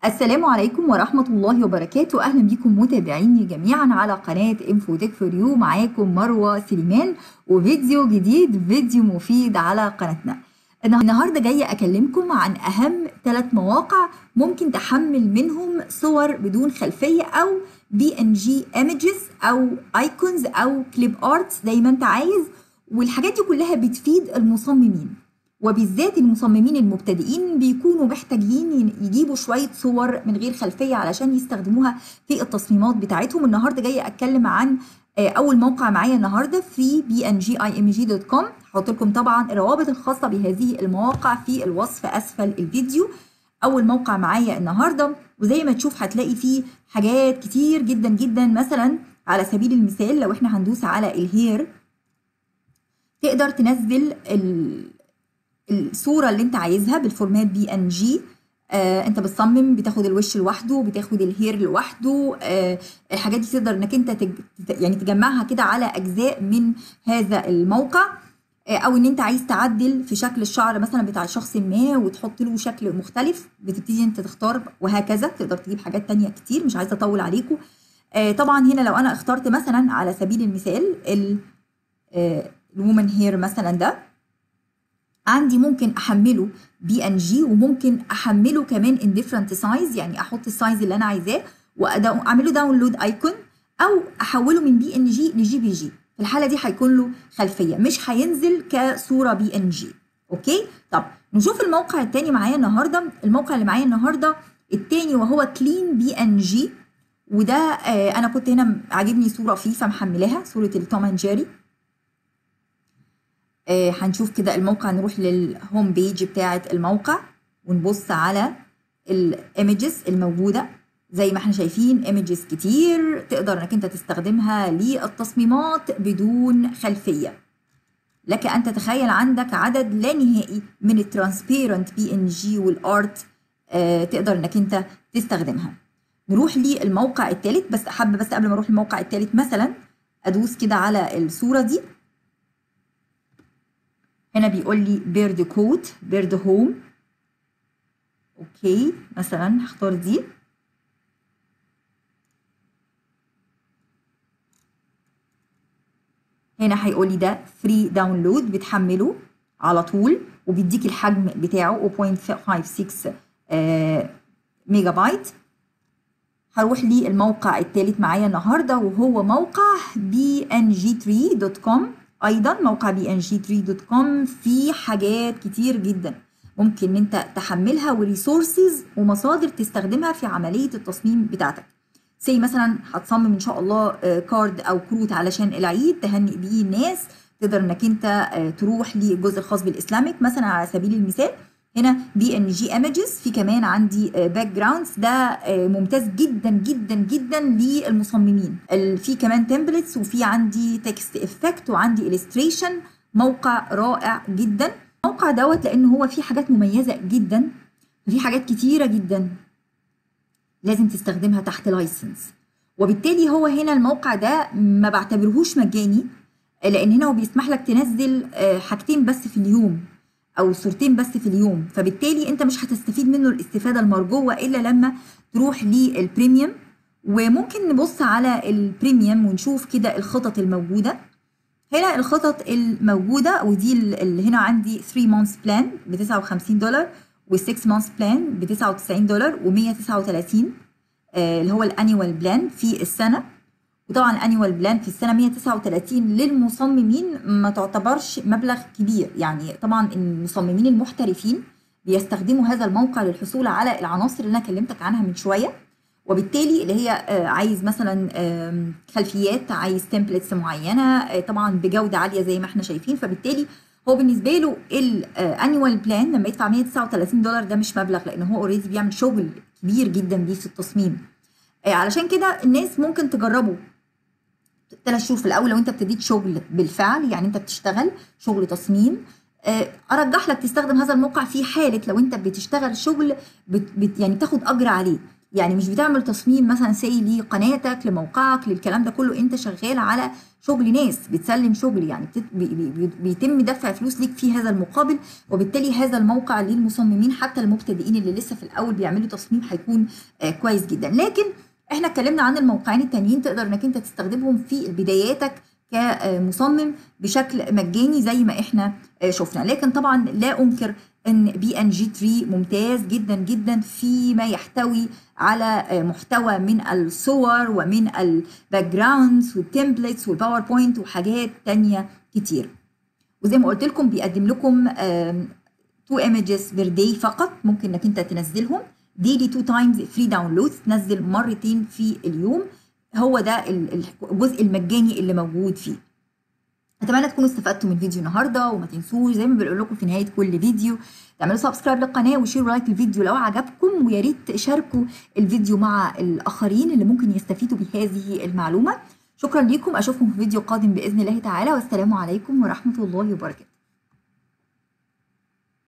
السلام عليكم ورحمة الله وبركاته أهلا بكم متابعيني جميعا على قناة انفوتك فور يو معاكم مروة سليمان وفيديو جديد فيديو مفيد على قناتنا النهاردة جاية أكلمكم عن أهم ثلاث مواقع ممكن تحمل منهم صور بدون خلفية أو بي ان جي ايمجز أو ايكونز أو كليب ارتس زي ما أنت عايز والحاجات دي كلها بتفيد المصممين وبالذات المصممين المبتدئين بيكونوا محتاجين يجيبوا شوية صور من غير خلفية علشان يستخدموها في التصميمات بتاعتهم النهاردة جاية أتكلم عن أول موقع معايا النهاردة في بي ان جي اي ام جي دوت كوم هحط لكم طبعا الروابط الخاصة بهذه المواقع في الوصف أسفل الفيديو أول موقع معايا النهاردة وزي ما تشوف هتلاقي فيه حاجات كتير جدا جدا مثلا على سبيل المثال لو احنا هندوس على الهير تقدر تنزل الصوره اللي انت عايزها بالفورمات بي ان جي آه انت بتصمم بتاخد الوش لوحده بتاخد الهير لوحده آه الحاجات دي تقدر انك انت تج... يعني تجمعها كده على اجزاء من هذا الموقع آه او ان انت عايز تعدل في شكل الشعر مثلا بتاع شخص ما وتحط له شكل مختلف بتبتدي انت تختار وهكذا تقدر تجيب حاجات تانية كتير مش عايزه اطول عليكم آه طبعا هنا لو انا اخترت مثلا على سبيل المثال الومن هير مثلا ده عندي ممكن احمله بي ان جي وممكن احمله كمان ان ديفرنت سايز يعني احط السايز اللي انا عايزاه واعمله داونلود ايكون او احوله من بي ان جي لجي بي جي في الحاله دي هيكون له خلفيه مش هينزل كصوره بي ان جي اوكي طب نشوف الموقع التاني معايا النهارده الموقع اللي معايا النهارده التاني وهو كلين بي ان جي وده آه انا كنت هنا عاجبني صوره فيه فمحملاها صوره التوم اند جيري آه هنشوف كده الموقع نروح للهوم بيج بتاعة الموقع ونبص على الايمجز الموجودة زي ما احنا شايفين ايمجز كتير تقدر انك انت تستخدمها للتصميمات بدون خلفية لك ان تتخيل عندك عدد لا نهائي من الترانسبيرنت بي ان جي والارت آه تقدر انك انت تستخدمها نروح للموقع الثالث بس حابة بس قبل ما اروح الموقع الثالث مثلا ادوس كده على الصورة دي هنا بيقول لي بيرد كوت بيرد هوم اوكي مثلا هختار دي هنا هيقول لي ده فري داونلود بتحمله على طول وبيديك الحجم بتاعه 0.56 آه ميجا بايت هروح للموقع الثالث معايا النهارده وهو موقع bng3.com ايضا موقع بي ان جي 3 دوت كوم فيه حاجات كتير جدا ممكن ان انت تحملها وريسورسز ومصادر تستخدمها في عمليه التصميم بتاعتك زي مثلا هتصمم ان شاء الله كارد او كروت علشان العيد تهنئ بيه الناس تقدر انك انت تروح للجزء الخاص بالاسلامك مثلا على سبيل المثال هنا بي ان جي ايمجز في كمان عندي باك جراوندز ده ممتاز جدا جدا جدا للمصممين في كمان تمبلتس وفي عندي تكست افكت وعندي الستريشن موقع رائع جدا الموقع دوت لان هو فيه حاجات مميزه جدا وفي حاجات كتيره جدا لازم تستخدمها تحت لايسنس وبالتالي هو هنا الموقع ده ما بعتبرهوش مجاني لان هنا هو بيسمح لك تنزل حاجتين بس في اليوم او صورتين بس في اليوم فبالتالي انت مش هتستفيد منه الاستفاده المرجوه الا لما تروح للبريميوم وممكن نبص على البريميوم ونشوف كده الخطط الموجوده هنا الخطط الموجوده ودي اللي هنا عندي 3 مانثs بلان ب 59 دولار و6 مانثs بلان ب 99 دولار و139 آه اللي هو الانيوال بلان في السنه وطبعا الانيوال بلان في السنه 139 للمصممين ما تعتبرش مبلغ كبير يعني طبعا المصممين المحترفين بيستخدموا هذا الموقع للحصول على العناصر اللي انا كلمتك عنها من شويه وبالتالي اللي هي عايز مثلا خلفيات عايز تمبلتس معينه طبعا بجوده عاليه زي ما احنا شايفين فبالتالي هو بالنسبه له الانيوال بلان لما يدفع 139 دولار ده مش مبلغ لان هو اوريدي بيعمل شغل كبير جدا بيه في التصميم علشان كده الناس ممكن تجربه ثلاث شهور في الاول لو انت ابتديت شغل بالفعل يعني انت بتشتغل شغل تصميم ارجح لك تستخدم هذا الموقع في حاله لو انت بتشتغل شغل بت بت يعني تاخد اجر عليه يعني مش بتعمل تصميم مثلا سي لقناتك لموقعك للكلام ده كله انت شغال على شغل ناس بتسلم شغل يعني بتت... بي... بي... بيتم دفع فلوس ليك في هذا المقابل وبالتالي هذا الموقع للمصممين حتى المبتدئين اللي لسه في الاول بيعملوا تصميم هيكون آه كويس جدا لكن احنا اتكلمنا عن الموقعين التانيين تقدر انك انت تستخدمهم في بداياتك كمصمم بشكل مجاني زي ما احنا شفنا لكن طبعا لا انكر ان بي ان جي 3 ممتاز جدا جدا فيما يحتوي على محتوى من الصور ومن الباك جراوندز والتمبلتس والباوربوينت وحاجات تانية كتير وزي ما قلت لكم بيقدم لكم تو ايمجز بير داي فقط ممكن انك انت تنزلهم ديلي تو تايمز فري داونلود تنزل مرتين في اليوم هو ده الجزء المجاني اللي موجود فيه اتمنى تكونوا استفدتوا من فيديو النهارده وما تنسوش زي ما بقول لكم في نهايه كل فيديو تعملوا سبسكرايب للقناه وشيروا لايك الفيديو لو عجبكم ويا ريت تشاركوا الفيديو مع الاخرين اللي ممكن يستفيدوا بهذه المعلومه شكرا لكم اشوفكم في فيديو قادم باذن الله تعالى والسلام عليكم ورحمه الله وبركاته